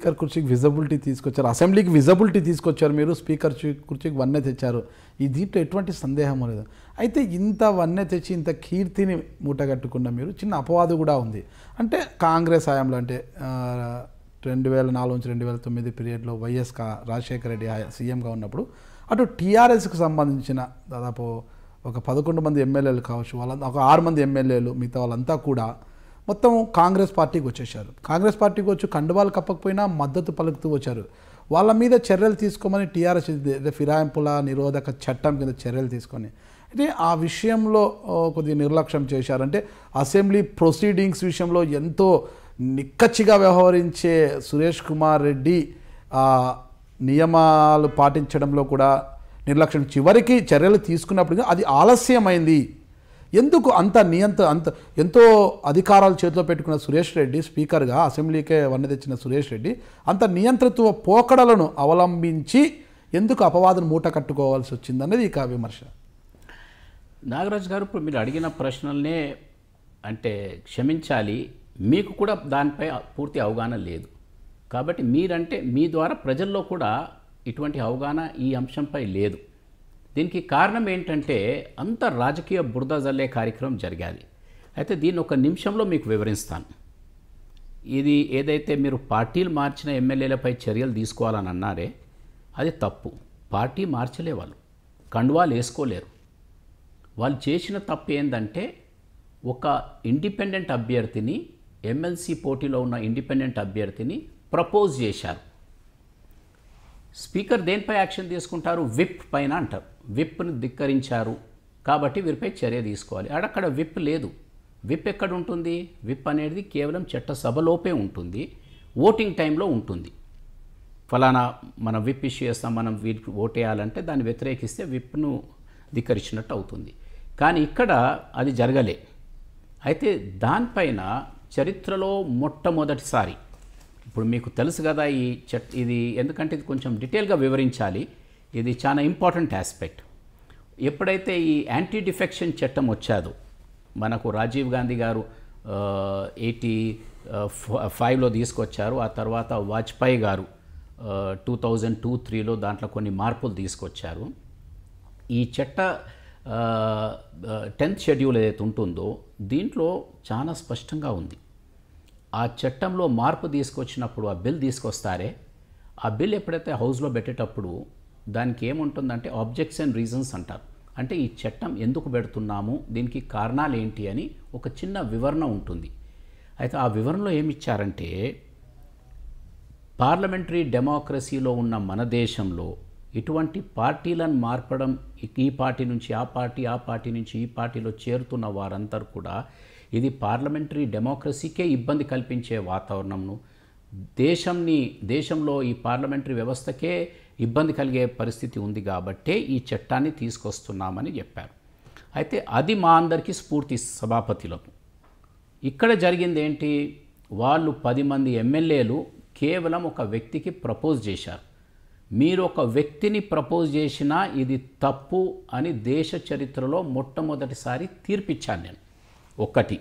Speaker కుర్చీకి visibility తీసుకొచ్చారు అసెంబ్లీకి విజబిలిటీ తీసుకొచ్చారు మీరు స్పీకర్ చీ- కుర్చీకి వన్నె తెచ్చారు ఈ దీంట్లో ఎటువంటి సందేహం లేదు అయితే ఇంత వన్నె తెచ్చి ఇంత కీర్తిని మూటగట్టుకున్న మీరు చిన్న అపవాదు కూడా ఉంది అంటే కాంగ్రెస్ హయాంలో అంటే ఆ, రెండు వేల నాలుగు నుంచి రెండు వేల తొమ్మిది పీరియడ్లో వైఎస్ కా రాజశేఖర రెడ్డి హయా- సీఎంగా ఉన్నప్పుడు అటు టీఆర్ఎస్కి సంబంధించిన దాదాపు ఒక పదకొండు మంది ఎమ్మెల్యేలు కావచ్చు వాళ్ళంతా ఒక ఆరు మంది ఎమ్మెల్యేలు మిగతా వాళ్ళంతా కూడా మొత్తం కాంగ్రెస్ పార్టీకి వచ్చేసారు కాంగ్రెస్ పార్టీకి వచ్చి కండువాలు కప్పకపోయినా మద్దతు పలుకుతూ వచ్చారు వాళ్ళ మీద చర్యలు తీసుకోమని టీఆర్ఎస్ ఇది ఫిరాయింపుల నిరోధక చట్టం కింద చర్యలు తీసుకొని అయితే ఆ విషయంలో ఓ, కొద్దిగా నిర్లక్ష్యం చేశారు అంటే అసెంబ్లీ ప్రొసీడింగ్స్ విషయంలో ఎంతో నిక్కచ్చిగా వ్యవహరించే సురేష్ కుమార్ రెడ్డి ఆ, నియమాలు పాటించడంలో కూడా నిర్లక్ష్యం చివరికి చర్యలు తీసుకున్నప్పుడు అది ఆలస్యమైంది ఎందుకు అంత నియంత అంత ఎంతో అధికారాలు చేతిలో పెట్టుకున్న సురేష్ రెడ్డి స్పీకర్గా అసెంబ్లీకే వన్న తెచ్చిన సురేష్ రెడ్డి అంత నియంత్రిత్వ పోకడలను అవలంబించి ఎందుకు అపవాదం మూట కట్టుకోవాల్సి వచ్చిందన్నది ఇక విమర్శ నాగరాజు గారు ఇప్పుడు మీరు అడిగిన ప్రశ్నల్నే అంటే క్షమించాలి మీకు కూడా దానిపై పూర్తి అవగాహన లేదు కాబట్టి మీరంటే మీ ద్వారా ప్రజల్లో కూడా ఇటువంటి అవగాహన ఈ అంశంపై లేదు దీనికి కారణం ఏంటంటే అంత రాజకీయ బురద జల్లే కార్యక్రమం జరిగాది అయితే దీన్ని ఒక నిమిషంలో మీకు వివరిస్తాను ఇది ఏదైతే మీరు పార్టీలు మార్చిన ఎమ్మెల్యేలపై చర్యలు తీసుకోవాలని అన్నారే అది తప్పు పార్టీ మార్చలే వాళ్ళు కండువాలు వేసుకోలేరు వాళ్ళు చేసిన తప్పు ఏంటంటే ఒక ఇండిపెండెంట్ అభ్యర్థిని ఎమ్మెల్సీ పోటీలో ఉన్న ఇండిపెండెంట్ అభ్యర్థిని ప్రపోజ్ చేశారు స్పీకర్ దేనిపై యాక్షన్ తీసుకుంటారు విప్ పైన అంటారు విప్ను ధిక్కరించారు కాబట్టి వీరిపై చర్య తీసుకోవాలి అక్కడ విప్ లేదు విప్ ఎక్కడ ఉంటుంది విప్ అనేది కేవలం చట్టసభలోపే ఉంటుంది ఓటింగ్ టైంలో ఉంటుంది ఫలానా మనం విప్ ఇష్యూ చేస్తాం మనం వీరికి ఓటేయాలంటే దాన్ని వ్యతిరేకిస్తే విప్ను ధిక్కరించినట్టు అవుతుంది కానీ ఇక్కడ అది జరగలే అయితే దానిపైన చరిత్రలో మొట్టమొదటిసారి ఇప్పుడు మీకు తెలుసు కదా ఈ చట్ ఇది ఎందుకంటే ఇది కొంచెం డీటెయిల్గా వివరించాలి ఇది చాలా ఇంపార్టెంట్ ఆస్పెక్ట్ ఎప్పుడైతే ఈ యాంటీ డిఫెక్షన్ చట్టం వచ్చాదో మనకు రాజీవ్ గాంధీ గారు ఎయిటీ ఫైవ్లో తీసుకొచ్చారు ఆ తర్వాత వాజ్పేయి గారు టూ థౌజండ్ టూ త్రీలో దాంట్లో కొన్ని మార్పులు తీసుకొచ్చారు ఈ చట్ట టెన్త్ షెడ్యూల్ ఏదైతే ఉంటుందో దీంట్లో చాలా స్పష్టంగా ఉంది ఆ చట్టంలో మార్పు తీసుకొచ్చినప్పుడు ఆ బిల్ తీసుకొస్తారే ఆ బిల్ ఎప్పుడైతే హౌస్లో పెట్టేటప్పుడు దానికి ఏముంటుందంటే ఆబ్జెక్ట్స్ అండ్ రీజన్స్ అంటారు అంటే ఈ చట్టం ఎందుకు పెడుతున్నాము దీనికి కారణాలు ఏంటి అని ఒక చిన్న వివరణ ఉంటుంది అయితే ఆ వివరణలో ఏమి ఇచ్చారంటే పార్లమెంటరీ డెమోక్రసీలో ఉన్న మన దేశంలో ఇటువంటి పార్టీలను మార్పడం ఈ పార్టీ నుంచి ఆ పార్టీ ఆ పార్టీ నుంచి ఈ పార్టీలో చేరుతున్న వారందరూ కూడా ఇది పార్లమెంటరీ డెమోక్రసీకే ఇబ్బంది కల్పించే వాతావరణంను దేశంని దేశంలో ఈ పార్లమెంటరీ వ్యవస్థకే ఇబ్బంది కలిగే పరిస్థితి ఉంది కాబట్టే ఈ చట్టాన్ని తీసుకొస్తున్నామని చెప్పారు అయితే అది మా అందరికీ స్ఫూర్తి సభాపతులకు ఇక్కడ జరిగింది ఏంటి వాళ్ళు పది మంది ఎమ్మెల్యేలు కేవలం ఒక వ్యక్తికి ప్రపోజ్ చేశారు మీరు ఒక వ్యక్తిని ప్రపోజ్ చేసినా ఇది తప్పు అని దేశ చరిత్రలో మొట్టమొదటిసారి తీర్పిచ్చాను నేను ఒక్కటి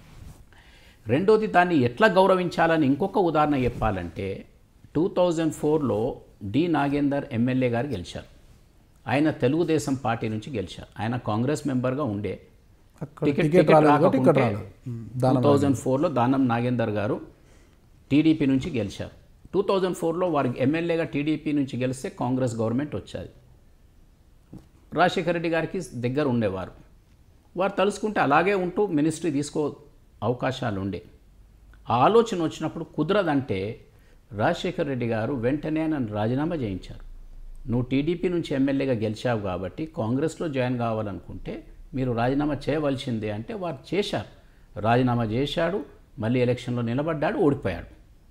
రెండోది దాన్ని ఎట్లా గౌరవించాలని ఇంకొక ఉదాహరణ చెప్పాలంటే టూ థౌజండ్ ఫోర్లో డి నాగేందర్ ఎమ్మెల్యే గారు గెలిచారు ఆయన తెలుగుదేశం పార్టీ నుంచి గెలిచారు ఆయన కాంగ్రెస్ మెంబర్గా ఉండే అక్కడ టికెట్ రాలేదు కాబట్టి ఇక్కడ రాలేదు టూ థౌజండ్ ఫోర్లో దానం నాగేందర్ గారు టీడీపీ నుంచి గెలిచారు టూ థౌజండ్ ఫోర్లో వారికి ఎమ్మెల్యేగా టీడీపీ నుంచి గెలిస్తే కాంగ్రెస్ గవర్నమెంట్ వచ్చేది రాజశేఖర రెడ్డి గారికి దగ్గర ఉండేవారు వారు తలుసుకుంటే అలాగే ఉంటూ మినిస్ట్రీ తీసుకో అవకాశాలు ఉండే ఆ ఆలోచన వచ్చినప్పుడు కుదరదంటే రాజశేఖర రెడ్డి గారు వెంటనే నన్ను రాజీనామా చేయించారు నువ్వు టీడీపీ నుంచి ఎమ్మెల్యేగా గెలిచావు కాబట్టి కాంగ్రెస్లో జాయిన్ కావాలనుకుంటే మీరు రాజీనామా చేయవలసిందే అంటే వారు చేశారు రాజీనామా చేశాడు మళ్ళీ ఎలక్షన్లో నిలబడ్డాడు ఓడిపోయాడు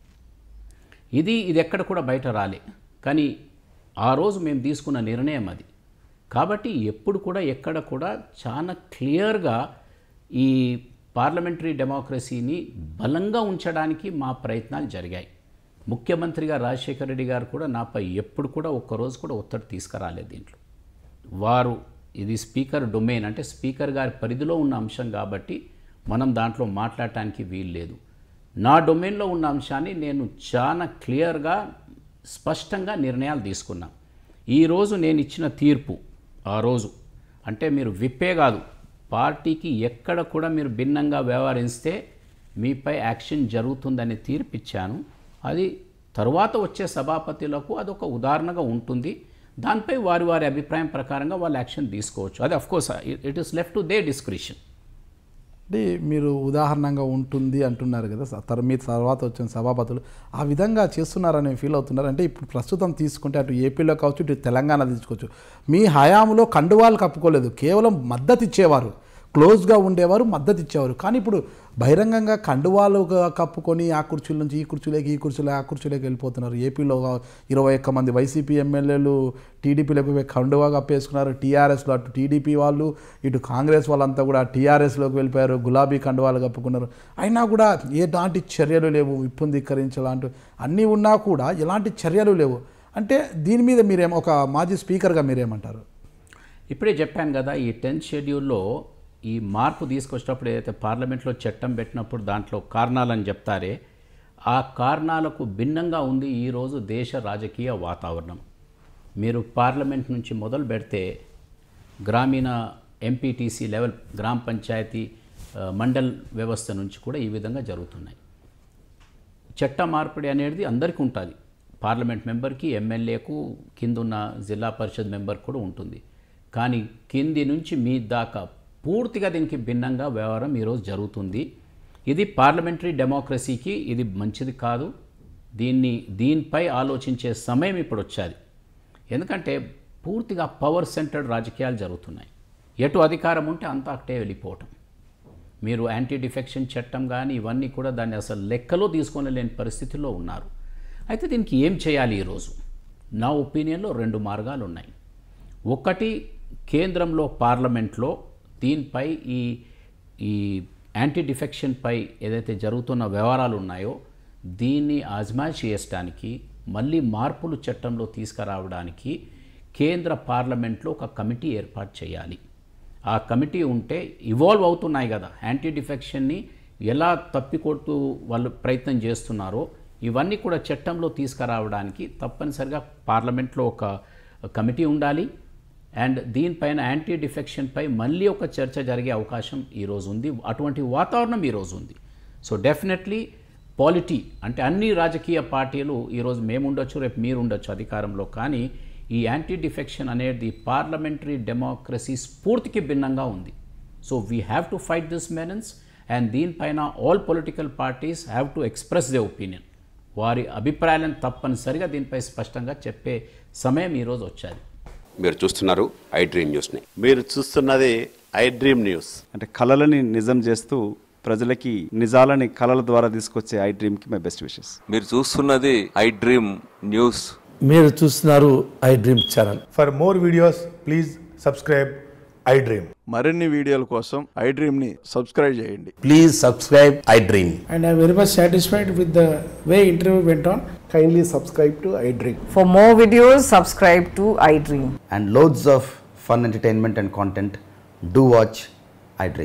ఇది ఇది ఎక్కడ కూడా బయట రాలే కానీ ఆ రోజు మేము తీసుకున్న నిర్ణయం అది కాబట్టి ఎప్పుడు కూడా ఎక్కడ కూడా చాలా క్లియర్గా ఈ పార్లమెంటరీ డెమోక్రసీని బలంగా ఉంచడానికి మా ప్రయత్నాలు జరిగాయి ముఖ్యమంత్రిగా రాజశేఖర రెడ్డి గారు కూడా నాపై ఎప్పుడు కూడా ఒక్కరోజు కూడా ఒత్తిడి తీసుకురాలేదు దీంట్లో వారు ఇది స్పీకర్ డొమైన్ అంటే స్పీకర్ గారి పరిధిలో ఉన్న అంశం కాబట్టి మనం దాంట్లో మాట్లాడటానికి వీలు లేదు నా డొమైన్లో ఉన్న అంశాన్ని నేను చాలా క్లియర్గా స్పష్టంగా నిర్ణయాలు తీసుకున్నా ఈరోజు నేను ఇచ్చిన తీర్పు ఆ రోజు అంటే మీరు విప్పే కాదు పార్టీకి ఎక్కడ కూడా మీరు భిన్నంగా వ్యవహరిస్తే మీపై యాక్షన్ జరుగుతుందని తీర్పు ఇచ్చాను అది తరువాత వచ్చే సభాపతులకు అదొక ఉదాహరణగా ఉంటుంది దానిపై వారి వారి అభిప్రాయం ప్రకారంగా వాళ్ళు యాక్షన్ తీసుకోవచ్చు అది of course it is left to the description అంటే మీరు ఉదాహరణంగా ఉంటుంది అంటున్నారు కదా స- తర్ మీ తర్వాత వచ్చిన సభాపతులు ఆ విధంగా చేస్తున్నారని ఫీల్ అవుతున్నారు అంటే ఇప్పుడు ప్రస్తుతం తీసుకుంటే అటు ఏపీలో కావచ్చు ఇటు తెలంగాణ తీసుకోవచ్చు మీ హయాంలో కండువాలు కప్పుకోలేదు కేవలం మద్దతు ఇచ్చేవారు క్లోజ్గా ఉండేవారు మద్దతు ఇచ్చేవారు కానీ ఇప్పుడు బహిరంగంగా కండువాలు క- కప్పుకొని ఆ కుర్చీల నుంచి ఈ కుర్చీలోకి ఈ కుర్చీలో ఆ కుర్చీలోకి వెళ్ళిపోతున్నారు ఏపీలో ఇరవై ఒక్క మంది వైసీపీ ఎమ్మెల్యేలు టీడీపీలోకి పోయి కండువా కప్పేసుకున్నారు టీఆర్ఎస్లో అటు టీడీపీ వాళ్ళు ఇటు కాంగ్రెస్ వాళ్ళంతా కూడా టీఆర్ఎస్లోకి వెళ్ళిపోయారు గులాబీ కండువాలు కప్పుకున్నారు అయినా కూడా ఎలాంటి చర్యలు లేవు విప్పుందీకరించలాంటి అన్నీ ఉన్నా కూడా ఎలాంటి చర్యలు లేవు అంటే దీని మీద మీరేం ఒక మాజీ స్పీకర్గా మీరేమంటారు ఇప్పుడే చెప్పాను కదా ఈ టెన్త్ షెడ్యూల్లో ఈ మార్పు తీసుకొచ్చినప్పుడు ఏదైతే పార్లమెంట్లో చట్టం పెట్టినప్పుడు దాంట్లో కారణాలని చెప్తారే ఆ కారణాలకు భిన్నంగా ఉంది ఈరోజు దేశ రాజకీయ వాతావరణం మీరు పార్లమెంట్ నుంచి మొదలు పెడితే గ్రామీణ ఎంపీటీసీ లెవెల్ గ్రామ పంచాయతీ ఆ, మండల్ వ్యవస్థ నుంచి కూడా ఈ విధంగా జరుగుతున్నాయి చట్ట మార్పిడి అనేది అందరికీ ఉంటుంది పార్లమెంట్ మెంబర్కి ఎమ్మెల్యేకు కిందున్న జిల్లా పరిషత్ మెంబర్ కూడా ఉంటుంది కానీ కింది నుంచి మీ దాకా పూర్తిగా దీనికి భిన్నంగా వ్యవహారం ఈరోజు జరుగుతుంది ఇది పార్లమెంటరీ డెమోక్రసీకి ఇది మంచిది కాదు దీన్ని దీనిపై ఆలోచించే సమయం ఇప్పుడు వచ్చాది ఎందుకంటే పూర్తిగా పవర్ సెంటర్డ్ రాజకీయాలు జరుగుతున్నాయి ఎటు అధికారం ఉంటే అంతా అక్కడే వెళ్ళిపోవటం మీరు యాంటీ డిఫెక్షన్ చట్టం కానీ ఇవన్నీ కూడా దాన్ని అసలు లెక్కలో తీసుకొని లేని పరిస్థితిలో ఉన్నారు అయితే దీనికి ఏం చేయాలి ఈరోజు నా ఒపీనియన్లో రెండు మార్గాలు ఉన్నాయి ఒకటి కేంద్రంలో పార్లమెంట్లో దీనిపై ఈ ఈ యాంటీ డిఫెక్షన్పై ఏదైతే జరుగుతున్న వ్యవహారాలు ఉన్నాయో దీన్ని ఆజ్మాయిష్ చేయడానికి మళ్ళీ మార్పులు చట్టంలో తీసుకురావడానికి కేంద్ర పార్లమెంట్లో ఒక కమిటీ ఏర్పాటు చేయాలి ఆ కమిటీ ఉంటే ఇవాల్వ్ అవుతున్నాయి కదా యాంటీ డిఫెక్షన్ని ఎలా తప్పికొడుతూ వాళ్ళు ప్రయత్నం చేస్తున్నారో ఇవన్నీ కూడా చట్టంలో తీసుకురావడానికి తప్పనిసరిగా పార్లమెంట్లో ఒక కమిటీ ఉండాలి అండ్ దీనిపైన యాంటీ డిఫెక్షన్పై మళ్ళీ ఒక చర్చ జరిగే అవకాశం ఈరోజు ఉంది అటువంటి వాతావరణం ఈరోజు ఉంది సో డెఫినెట్లీ పాలిటీ అంటే అన్ని రాజకీయ పార్టీలు ఈరోజు మేము ఉండొచ్చు రేపు మీరు ఉండొచ్చు అధికారంలో కానీ ఈ యాంటీ డిఫెక్షన్ అనేది పార్లమెంటరీ డెమోక్రసీ స్ఫూర్తికి భిన్నంగా ఉంది so we have to fight this menace and దీనిపైన all political parties have to express their opinion వారి అభిప్రాయాలను తప్పనిసరిగా దీనిపై స్పష్టంగా చెప్పే సమయం ఈరోజు వచ్చాది మీరు చూస్తున్నారు ఐ డ్రీమ్ న్యూస్ని మీరు చూస్తున్నది ఐ డ్రీమ్ న్యూస్ అంటే కళలని నిజం చేస్తూ ప్రజలకి నిజాలని కళల ద్వారా తీసుకొచ్చే ఐ డ్రీమ్కి మై బెస్ట్ విషెస్ మీరు చూస్తున్నది ఐ డ్రీమ్ న్యూస్ మీరు చూస్తున్నారు iDream channel For more videos, please subscribe iDream. మరిన్ని వీడియోల కోసం ఐ డ్రీమ్ని సబ్స్క్రైబ్ చేయండి please subscribe iDream and I'm very much satisfied with the way interview went on. Kindly subscribe to iDream. For more videos, subscribe to iDream. And loads of fun entertainment and content do watch I dream